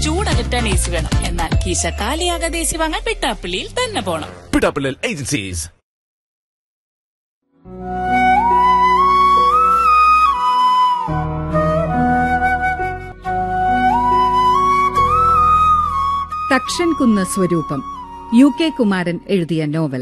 ചൂടകറ്റാൻ AC വേണം എന്നാൽ കീശ കാലിയാകാതെ AC വാങ്ങാൻ പിട്ടാപ്പിള്ളിയിൽ തന്നെ പോണം പിടാപ്പിള്ളൽ ഏജൻസീസ് തക്ഷൻകുന്ന് സ്വരൂപം യു കെ കുമാരൻ എഴുതിയ നോവൽ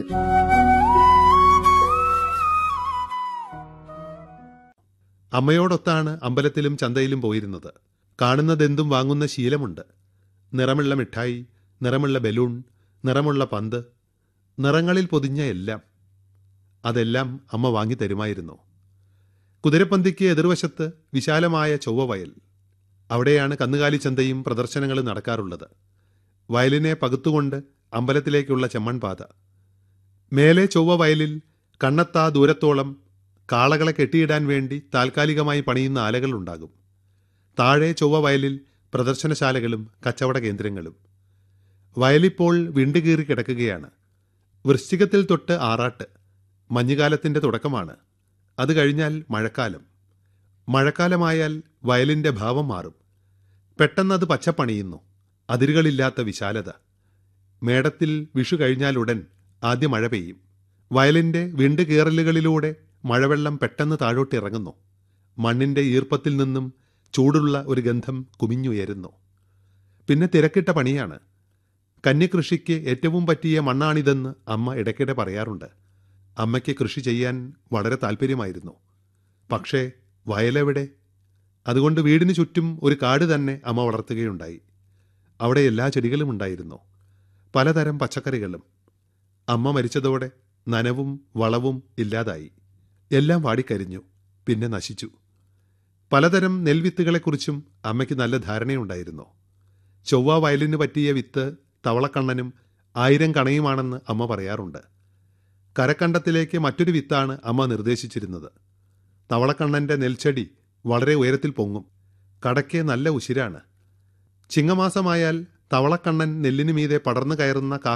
അമ്മയോടൊത്താണ് അമ്പലത്തിലും ചന്തയിലും പോയിരുന്നത് കാണുന്നതെന്തും വാങ്ങുന്ന ശീലമുണ്ട് നിറമുള്ള മിഠായി നിറമുള്ള ബലൂൺ നിറമുള്ള പന്ത് നിറങ്ങളിൽ പൊതിഞ്ഞ എല്ലാം അതെല്ലാം അമ്മ വാങ്ങി തരുമായിരുന്നു കുതിരപ്പന്തിക്ക് എതിർവശത്ത് വിശാലമായ ചൊവ്വവയൽ അവിടെയാണ് കന്നുകാലി ചന്തയും പ്രദർശനങ്ങളും നടക്കാറുള്ളത് വയലിനെ പകുത്തുകൊണ്ട് അമ്പലത്തിലേക്കുള്ള ചെമ്മൺപാത മേലെ ചൊവ്വ വയലിൽ കണ്ണെത്താ ദൂരത്തോളം കാളകളെ കെട്ടിയിടാൻ വേണ്ടി താൽക്കാലികമായി പണിയുന്ന ആലകളുണ്ടാകും താഴെ ചൊവ്വ വയലിൽ പ്രദർശനശാലകളും കച്ചവട കേന്ദ്രങ്ങളും വയലിപ്പോൾ വിണ്ടുകീറി കിടക്കുകയാണ് വൃശ്ചികത്തിൽ തൊട്ട് ആറാട്ട് മഞ്ഞുകാലത്തിൻ്റെ തുടക്കമാണ് അത് കഴിഞ്ഞാൽ മഴക്കാലം മഴക്കാലമായാൽ വയലിൻ്റെ ഭാവം മാറും പെട്ടെന്നത് പച്ചപ്പണിയുന്നു അതിരുകളില്ലാത്ത വിശാലത മേടത്തിൽ വിഷു കഴിഞ്ഞാലുടൻ ആദ്യ മഴ പെയ്യും വയലിൻ്റെ വിണ്ട് കീറലുകളിലൂടെ മഴവെള്ളം പെട്ടെന്ന് താഴോട്ട് ഇറങ്ങുന്നു മണ്ണിൻ്റെ ഈർപ്പത്തിൽ നിന്നും ചൂടുള്ള ഒരു ഗന്ധം കുമിഞ്ഞുയരുന്നു പിന്നെ തിരക്കിട്ട പണിയാണ് കന്യകൃഷിക്ക് ഏറ്റവും പറ്റിയ മണ്ണാണിതെന്ന് അമ്മ ഇടയ്ക്കിടെ പറയാറുണ്ട് അമ്മയ്ക്ക് കൃഷി ചെയ്യാൻ വളരെ താല്പര്യമായിരുന്നു പക്ഷേ വയലെവിടെ അതുകൊണ്ട് വീടിന് ചുറ്റും ഒരു കാട് തന്നെ അമ്മ വളർത്തുകയുണ്ടായി അവിടെ എല്ലാ ചെടികളും ഉണ്ടായിരുന്നു പലതരം പച്ചക്കറികളും അമ്മ മരിച്ചതോടെ നനവും വളവും ഇല്ലാതായി എല്ലാം വാടിക്കരിഞ്ഞു പിന്നെ നശിച്ചു പലതരം നെൽവിത്തുകളെക്കുറിച്ചും അമ്മയ്ക്ക് നല്ല ധാരണയുണ്ടായിരുന്നു ചൊവ്വ വയലിന് പറ്റിയ വിത്ത് തവളക്കണ്ണനും ആയിരം കണയുമാണെന്ന് അമ്മ പറയാറുണ്ട് കരക്കണ്ടത്തിലേക്ക് മറ്റൊരു വിത്താണ് അമ്മ നിർദ്ദേശിച്ചിരുന്നത് തവളക്കണ്ണന്റെ നെൽച്ചെടി വളരെ ഉയരത്തിൽ പൊങ്ങും കടയ്ക്ക് നല്ല ഉശിരാണ് ചിങ്ങമാസമായാൽ തവളക്കണ്ണൻ നെല്ലിനു മീതെ പടർന്നു കയറുന്ന കാ